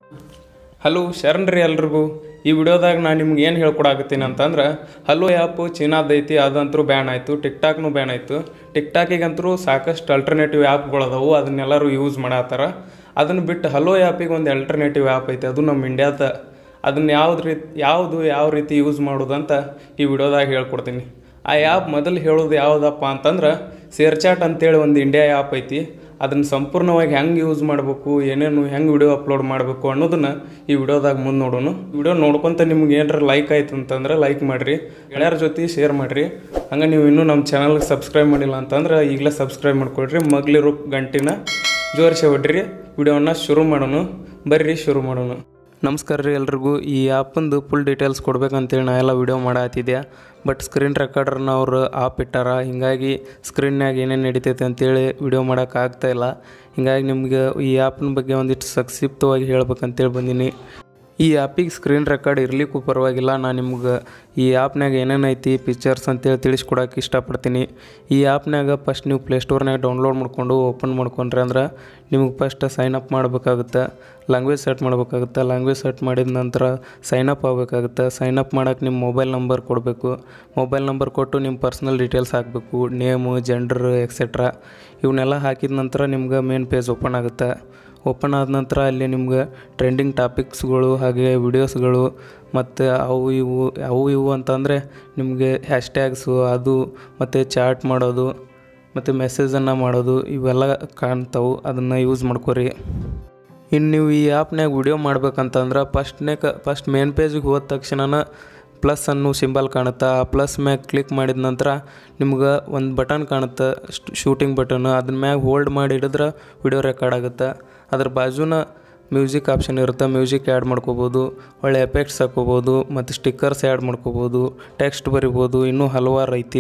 hello ಶರಣ್ರಿ ಎಲ್ರಿಗೂ ಈ ವಿಡಿಯೋದಾಗ ನಾನು ನಿಮ್ಗೆ ಏನು ಹೇಳ್ಕೊಡಾಕತ್ತೀನಿ ಅಂತಂದ್ರೆ ಹಲೋ ಆ್ಯಪು ಚೀನಾದೈತಿ ಅದಂತರೂ ಬ್ಯಾನ್ ಆಯಿತು ಟಿಕ್ ಟಾಕ್ನು ಬ್ಯಾನ್ ಆಯಿತು ಟಿಕ್ ಟಾಕಿಗಂತರೂ ಸಾಕಷ್ಟು ಅಲ್ಟರ್ನೇಟಿವ್ ಆ್ಯಪ್ಗಳದಾವು ಅದನ್ನೆಲ್ಲರೂ ಯೂಸ್ ಮಾಡತ್ತಾರ ಅದನ್ನು ಬಿಟ್ಟು ಹಲೋ ಆ್ಯಪಿಗೆ ಒಂದು ಅಲ್ಟರ್ನೇಟಿವ್ ಆ್ಯಪ್ ಐತೆ ಅದು ನಮ್ಮ ಇಂಡ್ಯಾದ ಅದನ್ನು ಯಾವ್ದು ರೀತಿ ಯಾವುದು ಯಾವ ರೀತಿ ಯೂಸ್ ಮಾಡೋದು ಅಂತ ಈ ವಿಡಿಯೋದಾಗ ಹೇಳ್ಕೊಡ್ತೀನಿ ಆ ಆ್ಯಪ್ ಮೊದಲು ಹೇಳೋದು ಯಾವುದಪ್ಪ ಅಂತಂದ್ರೆ ಸೇರ್ಚಾಟ್ ಅಂತೇಳಿ ಒಂದು ಇಂಡಿಯಾ ಆ್ಯಪ್ ಐತಿ ಅದನ್ನು ಸಂಪೂರ್ಣವಾಗಿ ಹೆಂಗೆ ಯೂಸ್ ಮಾಡಬೇಕು ಏನೇನು ಹೆಂಗೆ ವಿಡಿಯೋ ಅಪ್ಲೋಡ್ ಮಾಡಬೇಕು ಅನ್ನೋದನ್ನ ಈ ವಿಡಿಯೋದಾಗ ಮುಂದೆ ನೋಡೋಣ ವಿಡಿಯೋ ನೋಡ್ಕೊಂತ ನಿಮ್ಗೆ ಏನಾರ ಲೈಕ್ ಆಯ್ತು ಅಂತಂದ್ರೆ ಲೈಕ್ ಮಾಡಿರಿ ಗೆಳೆಯರ ಜೊತೆ ಶೇರ್ ಮಾಡಿರಿ ಹಂಗೆ ನೀವು ಇನ್ನೂ ನಮ್ಮ ಚಾನಲ್ಗೆ ಸಬ್ಸ್ಕ್ರೈಬ್ ಮಾಡಿಲ್ಲ ಅಂತಂದ್ರೆ ಈಗಲೇ ಸಬ್ಸ್ಕ್ರೈಬ್ ಮಾಡ್ಕೊಳ್ರಿ ಮಗ್ಲಿರೋ ಗಂಟಿನ ಜೋರಿಸಿ ಹೊಡ್ರಿ ವಿಡಿಯೋನ ಶುರು ಮಾಡೋಣ ಬರ್ರಿ ಶುರು ಮಾಡೋಣ ನಮಸ್ಕಾರ ರೀ ಎಲ್ರಿಗೂ ಈ ಆ್ಯಪಂದು ಫುಲ್ ಡೀಟೇಲ್ಸ್ ಕೊಡ್ಬೇಕಂತೇಳಿ ನಾ ಎಲ್ಲ ವಿಡಿಯೋ ಮಾಡತ್ತಿದ್ದೆ ಬಟ್ ಸ್ಕ್ರೀನ್ ರೆಕಾರ್ಡರ್ನ ಅವರು ಆಪ್ ಇಟ್ಟಾರ ಹಿಂಗಾಗಿ ಸ್ಕ್ರೀನ್ಯಾಗ ಏನೇನು ನಡೀತೈತೆ ಅಂತೇಳಿ ವಿಡಿಯೋ ಮಾಡೋಕೆ ಆಗ್ತಾ ಇಲ್ಲ ಹಿಂಗಾಗಿ ನಿಮ್ಗೆ ಈ ಆ್ಯಪ್ನ ಬಗ್ಗೆ ಒಂದಿಷ್ಟು ಸಂಕ್ಷಿಪ್ತವಾಗಿ ಹೇಳ್ಬೇಕಂತೇಳಿ ಬಂದೀನಿ ಈ ಆ್ಯಪಿಗೆ ಸ್ಕ್ರೀನ್ ರೆಕಾರ್ಡ್ ಇರಲಿಕ್ಕೂ ಪರವಾಗಿಲ್ಲ ನಾನು ನಿಮ್ಗೆ ಈ ಆ್ಯಪ್ನಾಗ ಏನೇನೈತಿ ಪಿಕ್ಚರ್ಸ್ ಅಂತೇಳಿ ತಿಳಿಸ್ಕೊಡಕ್ಕೆ ಇಷ್ಟಪಡ್ತೀನಿ ಈ ಆ್ಯಪ್ನಾಗ ಫಸ್ಟ್ ನೀವು ಪ್ಲೇಸ್ಟೋರ್ನಾಗ ಡೌನ್ಲೋಡ್ ಮಾಡ್ಕೊಂಡು ಓಪನ್ ಮಾಡ್ಕೊಂಡ್ರೆ ಅಂದ್ರೆ ನಿಮ್ಗೆ ಫಸ್ಟ್ ಸೈನ್ ಅಪ್ ಮಾಡಬೇಕಾಗುತ್ತೆ ಲ್ಯಾಂಗ್ವೇಜ್ ಸೆಟ್ ಮಾಡಬೇಕಾಗುತ್ತೆ ಲ್ಯಾಂಗ್ವೇಜ್ ಸೆಟ್ ಮಾಡಿದ ನಂತರ ಸೈನ್ ಅಪ್ ಆಗಬೇಕಾಗುತ್ತೆ ಸೈನ್ ಅಪ್ ಮಾಡೋಕೆ ನಿಮ್ಮ ಮೊಬೈಲ್ ನಂಬರ್ ಕೊಡಬೇಕು ಮೊಬೈಲ್ ನಂಬರ್ ಕೊಟ್ಟು ನಿಮ್ಮ ಪರ್ಸ್ನಲ್ ಡೀಟೇಲ್ಸ್ ಹಾಕಬೇಕು ನೇಮು ಜೆಂಡರ್ ಎಕ್ಸೆಟ್ರಾ ಇವನ್ನೆಲ್ಲ ಹಾಕಿದ ನಂತರ ನಿಮ್ಗೆ ಮೇನ್ ಪೇಜ್ ಓಪನ್ ಆಗುತ್ತೆ ಓಪನ್ ಆದ ನಂತರ ಅಲ್ಲಿ ನಿಮ್ಗೆ ಟ್ರೆಂಡಿಂಗ್ ಟಾಪಿಕ್ಸ್ಗಳು ಹಾಗೆ ವಿಡಿಯೋಸ್ಗಳು ಮತ್ತು ಅವು ಇವು ಅವು ಇವು ಅಂತಂದರೆ ನಿಮಗೆ ಹ್ಯಾಶ್ಟ್ಯಾಗ್ಸು ಅದು ಮತ್ತು ಚಾಟ್ ಮಾಡೋದು ಮತ್ತು ಮೆಸೇಜನ್ನು ಮಾಡೋದು ಇವೆಲ್ಲ ಕಾಣ್ತಾವೆ ಅದನ್ನು ಯೂಸ್ ಮಾಡ್ಕೊರಿ ಇನ್ನು ನೀವು ಈ ಆ್ಯಪ್ನಾಗ ವಿಡಿಯೋ ಮಾಡ್ಬೇಕಂತಂದ್ರೆ ಫಸ್ಟ್ನೇ ಕ ಫಸ್ಟ್ ಮೇನ್ ಪೇಜಿಗೆ ಹೋದ ತಕ್ಷಣ ಪ್ಲಸ್ ಅನ್ನೋ ಸಿಂಬಲ್ ಕಾಣುತ್ತೆ ಆ ಪ್ಲಸ್ ಮ್ಯಾಗ ಕ್ಲಿಕ್ ಮಾಡಿದ ನಂತರ ನಿಮ್ಗೆ ಒಂದು ಬಟನ್ ಕಾಣುತ್ತೆ ಶೂಟಿಂಗ್ ಬಟನ್ ಅದ್ರ ಮ್ಯಾಗ ಹೋಲ್ಡ್ ಮಾಡಿ ಹಿಡಿದ್ರೆ ವಿಡಿಯೋ ರೆಕಾರ್ಡ್ ಆಗುತ್ತೆ ಅದ್ರ ಬಾಜುನ ಮ್ಯೂಸಿಕ್ ಆಪ್ಷನ್ ಇರುತ್ತೆ ಮ್ಯೂಸಿಕ್ ಆ್ಯಡ್ ಮಾಡ್ಕೋಬೋದು ಒಳ್ಳೆ ಎಫೆಕ್ಟ್ಸ್ ಹಾಕೋಬೋದು ಮತ್ತು ಸ್ಟಿಕ್ಕರ್ಸ್ ಆ್ಯಡ್ ಮಾಡ್ಕೋಬೋದು ಟೆಕ್ಸ್ಟ್ ಬರಿಬೋದು ಇನ್ನೂ ಹಲವಾರು ಐತಿ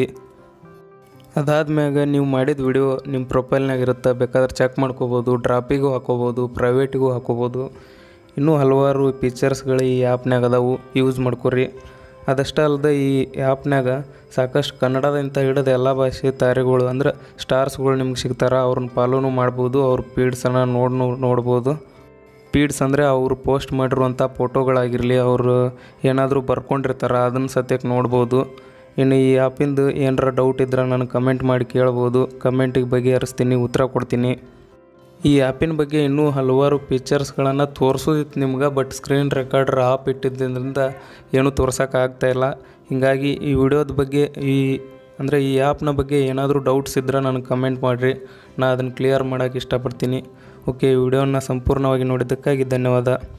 ಅದಾದ್ಮ್ಯಾಗ ನೀವು ಮಾಡಿದ ವಿಡಿಯೋ ನಿಮ್ಮ ಪ್ರೊಫೈಲ್ನಾಗ ಇರುತ್ತೆ ಬೇಕಾದ್ರೆ ಚೆಕ್ ಮಾಡ್ಕೋಬೋದು ಡ್ರಾಪಿಗೂ ಹಾಕೋಬೋದು ಪ್ರೈವೇಟಿಗೂ ಹಾಕೋಬೋದು ಇನ್ನೂ ಹಲವಾರು ಫೀಚರ್ಸ್ಗಳು ಈ ಆ್ಯಪ್ನಾಗ ಅದಾವು ಯೂಸ್ ಮಾಡ್ಕೊರಿ ಅದಷ್ಟೇ ಅಲ್ಲದೆ ಈ ಆ್ಯಪ್ನಾಗ ಸಾಕಷ್ಟು ಕನ್ನಡದಿಂದ ಹಿಡಿದು ಎಲ್ಲ ಭಾಷೆ ತಾರೆಗಳು ಅಂದ್ರೆ ಸ್ಟಾರ್ಸ್ಗಳು ನಿಮ್ಗೆ ಸಿಗ್ತಾರೆ ಅವ್ರನ್ನ ಫಾಲೋನು ಮಾಡ್ಬೋದು ಅವ್ರ ಫೀಡ್ಸನ್ನು ನೋಡಿ ನೋಡ್ಬೋದು ಫೀಡ್ಸ್ ಅಂದರೆ ಅವರು ಪೋಸ್ಟ್ ಮಾಡಿರುವಂಥ ಫೋಟೋಗಳಾಗಿರಲಿ ಅವರು ಏನಾದರೂ ಬರ್ಕೊಂಡಿರ್ತಾರೆ ಅದನ್ನು ಸದ್ಯಕ್ಕೆ ನೋಡ್ಬೋದು ಇನ್ನು ಈ ಆ್ಯಪಿಂದು ಏನಾರ ಡೌಟ್ ಇದ್ರೆ ನನಗೆ ಕಮೆಂಟ್ ಮಾಡಿ ಕೇಳ್ಬೋದು ಕಮೆಂಟಿಗೆ ಬಗೆಹರಿಸ್ತೀನಿ ಉತ್ತರ ಕೊಡ್ತೀನಿ ಈ ಆ್ಯಪಿನ ಬಗ್ಗೆ ಇನ್ನೂ ಹಲವಾರು ಫೀಚರ್ಸ್ಗಳನ್ನು ತೋರಿಸೋದಿತ್ತು ನಿಮ್ಗೆ ಬಟ್ ಸ್ಕ್ರೀನ್ ರೆಕಾರ್ಡರ್ ಆಪ್ ಇಟ್ಟಿದ್ದರಿಂದ ಏನೂ ತೋರ್ಸೋಕ್ಕಾಗ್ತಾಯಿಲ್ಲ ಹೀಗಾಗಿ ಈ ವಿಡಿಯೋದ ಬಗ್ಗೆ ಈ ಅಂದರೆ ಈ ಆ್ಯಪ್ನ ಬಗ್ಗೆ ಏನಾದರೂ ಡೌಟ್ಸ್ ಇದ್ದರೆ ನನಗೆ ಕಮೆಂಟ್ ಮಾಡಿರಿ ನಾನು ಅದನ್ನು ಕ್ಲಿಯರ್ ಮಾಡೋಕ್ಕೆ ಇಷ್ಟಪಡ್ತೀನಿ ಓಕೆ ಈ ವಿಡಿಯೋನ ಸಂಪೂರ್ಣವಾಗಿ ನೋಡಿದ್ದಕ್ಕಾಗಿ ಧನ್ಯವಾದ